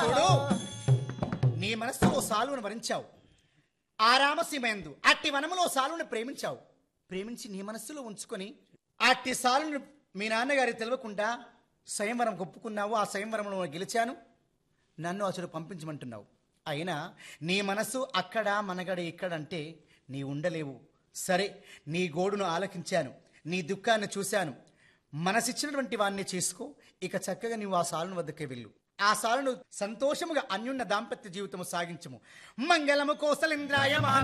చూడు నీ మనస్సులో సాలువును వరించావు ఆ రామసీమయందు అట్టి వనములో సాలుని ప్రేమించావు ప్రేమించి నీ మనస్సులో ఉంచుకొని అట్టి సాలుని మీ నాన్నగారి తెలియకుండా స్వయంవరం ఒప్పుకున్నావు ఆ స్వయంవరంలో గెలిచాను నన్ను అసలు పంపించమంటున్నావు అయినా నీ మనసు అక్కడ మనగడ ఇక్కడ అంటే నీ ఉండలేవు సరే నీ గోడును ఆలకించాను నీ దుఃఖాన్ని చూశాను మనసిచ్చినటువంటి వాణ్ణి చేసుకో ఇక చక్కగా నీవు ఆ సాలుని వద్దకే వెళ్ళు ఆ సాలును సంతోషముగా అన్యున్న దాంపత్య జీవితము సాగించము మంగళము కోసలేంద్రాయ మహా